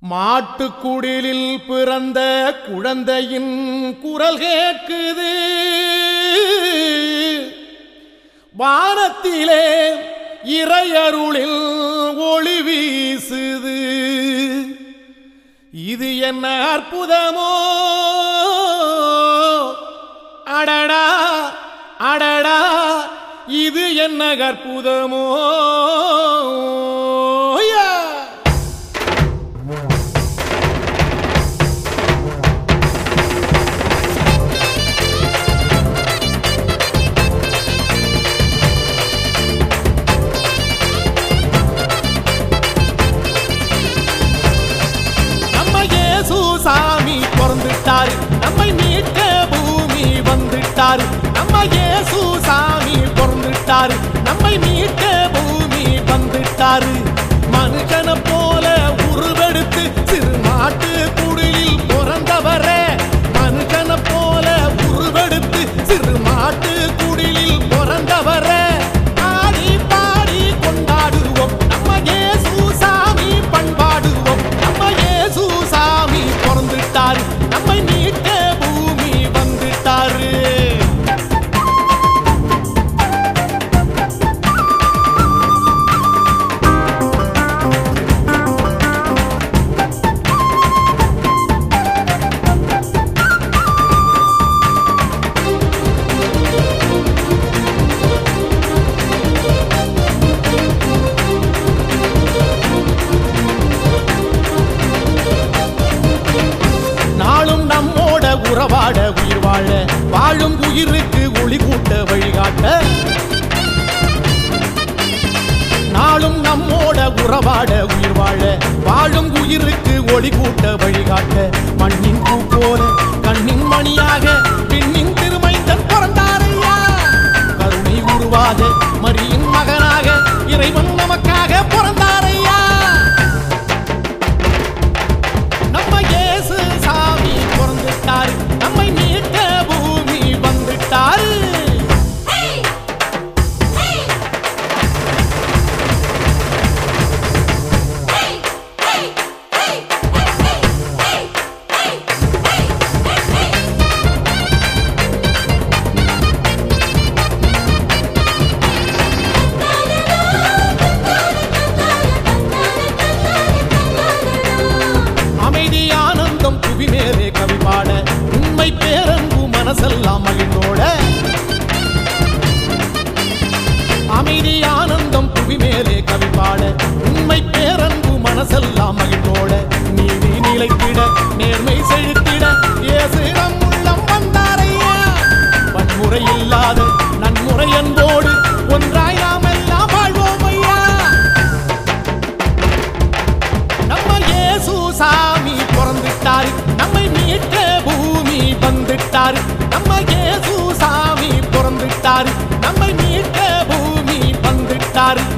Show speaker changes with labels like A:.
A: மாட்டுக்குடிலில் பிறந்த குழந்தையின் குரல் கேட்குது வானத்திலே இறையருளில் ஒளி வீசுது இது என்ன அற்புதமோ அடடா அடடா இது என்ன அற்புதமோ யா! நம்ம இயேசு சாமி பிறந்துட்டாரு நம்மை மீட்க பூமி வந்துட்டாரு நம்ம இயேசு சாமி பிறந்துட்டாரு நம்மை மீட்க பூமி வந்துட்டாரு மனுஷனை போல உருவெடுத்து சிறு மாட்டு குடிலில் பிறந்தவரே மனுஷனை போல உருவெடுத்து சிறு மாட்டு குடிலில் பிறந்தவரே ஆடி பாடி கொண்டாடுவோம் நம்ம இயேசு சாமி பண்பாடுவோம் நம்ம இயேசு சாமி பிறந்துட்டாரு நம்மை மீட்க பூமி வந்துட்டாரு நாளும் நம்மோட உறவாட உயிர் வாழ வாழும் உயிருக்கு ஒளி கூட்ட வழிகாட்ட நாளும் நம்மோட உறவாட உயிர் வாழ வாழும் உயிருக்கு ஒளி கூட்ட வழிகாட்ட மண்ணின் பூ போல கண்ணின் மணியாக பெண்ணின் திருமைந்தன் பிறந்தாரையா கருணை உருவாக மரியின் மகனாக இறைவன் நமக்காக பிறந்தாரையா நம்ம இயேசு சாமி பிறந்துட்டாரு நம்மை மீட்க பூமி வந்துட்டாரு அமைதி ஆனந்தம் புவி மேலே கவி பாட உண்மை பேரன்பு மனசெல்லாம் மகிழ்ந்தோட அமைதி ஆனந்தம் புவி மேலே கவி பாட உண்மை பேரன்பு மனசெல்லாம் மகிழ்ந்தோட நீதி நிலைத்திட நேர்மை செழித்திட இயேசு நம் உள்ளம் வந்தாரையா வன்முறை இல்லாத நன்முறை அன்போடு ஒன்றாய் நாம் எல்லாம் வாழ்வோம் ஐயா நம்ம இயேசு சாமி பிறந்துட்டாரு நம்மை மீட்க பூமி வந்துட்டாரு நம்ம இயேசு சாமி பிறந்துட்டாரு நம்மை மீட்க பூமி வந்துட்டாரு